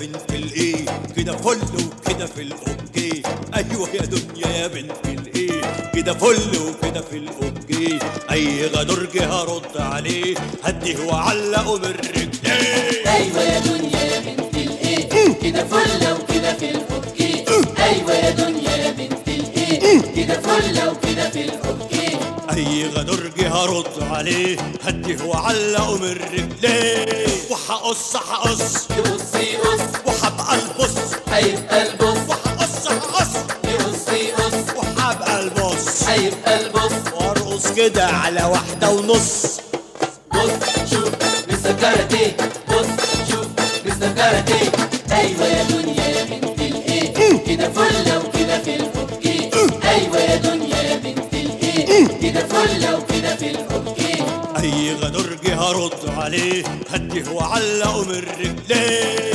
بنت الايه كده فل وكده في الاوكي ايوه يا دنيا يا بنت الايه كده فل وكده في الاوكي اي غدرج هرد عليه هديه وعلقه من رجليه ايوه يا دنيا يا بنت الايه كده فله وكده في الاوكي ايوه يا دنيا يا بنت الايه كده فله وكده في الاوكي اي غدرج هرد عليه هديه وعلقه من رجليه وهقص هقص يقص يقص وهبقى البص هيبقى البص وهقص هقص يقص يقص وهبقى البص هيبقى البص وارقص كده على واحدة ونص بص شوف مستر كاراتيه بص شوف مستر كاراتيه ايوه يا دنيا يا بنت الايه كده فله وكده في الاوكي ايوه يا دنيا يا بنت الايه كده فله وكده في الاوكي اي غدرج هرد عليه هديه وعلقه من رجليه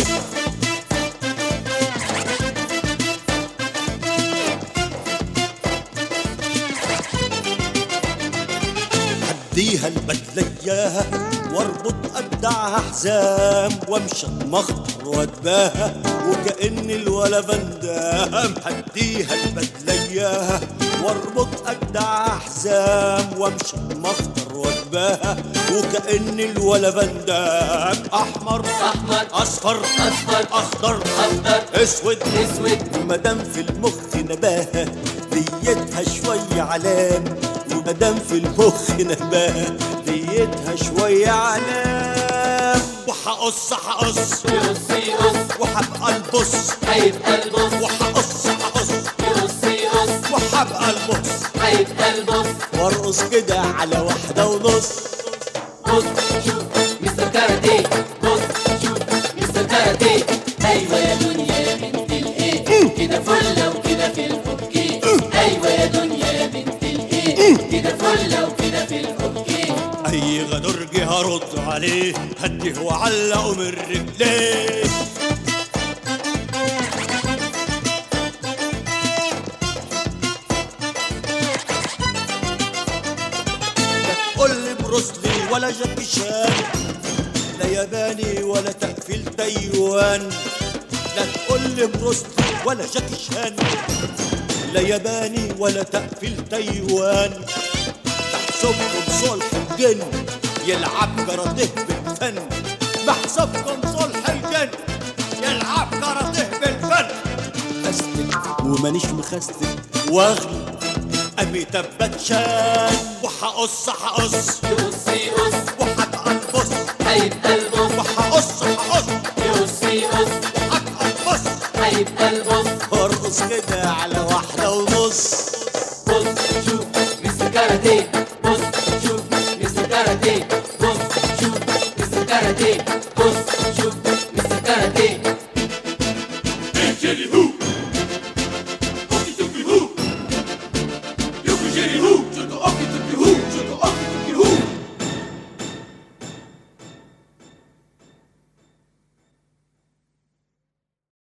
هديها البدلة اياها واربط ابدعها حزام وامشي اتمخطر واتباهى وكأن الولا فندام هديها البدلة اياها واربط ابدعها حزام وامشي اتمخطر واتباهى وكأن الولا فندام احمر احمر اصفر اصفر اخضر اخضر اسود اسود ومدام في المخ نباهة ديتها شوية علام ومدام في المخ نباهة ديتها شوية علام وحقص هقص يقص يقص وحبقى البص هيبقى البص وحقص هقص يقص يقص وحبقى البص هيبقى البص وارقص كده على واحدة ونص بص شوف مستر كاراتيه بص شوف مستر كاراتيه ايوه يا دنيا يا بنت الايه كده فله وكده في الاوكي ايوه يا دنيا يا بنت الايه كده فله وكده في الاوكي اي غدرج هرد عليه هديه وعلقه من رجليه قول لي بروسلي ولا جاكي شان لا ياباني ولا تقفيل تايوان لا تقول لي بروسلي ولا جاكي شان لا ياباني ولا تقفيل تايوان محسوبكم صلح الجن يلعب كاراتيه بالفن محسوبكم صلح الجن يلعب كاراتيه بالفن أستك ومانيش مخستك واغلي أمي تبتشان وحقص هقص يقص يقص وحبقى البص هيبقى البص وحقص هقص يقص يقص وحبقى البص هيبقى البص وارقص كده على واحدة ونص بص شوف مستر كاراتيه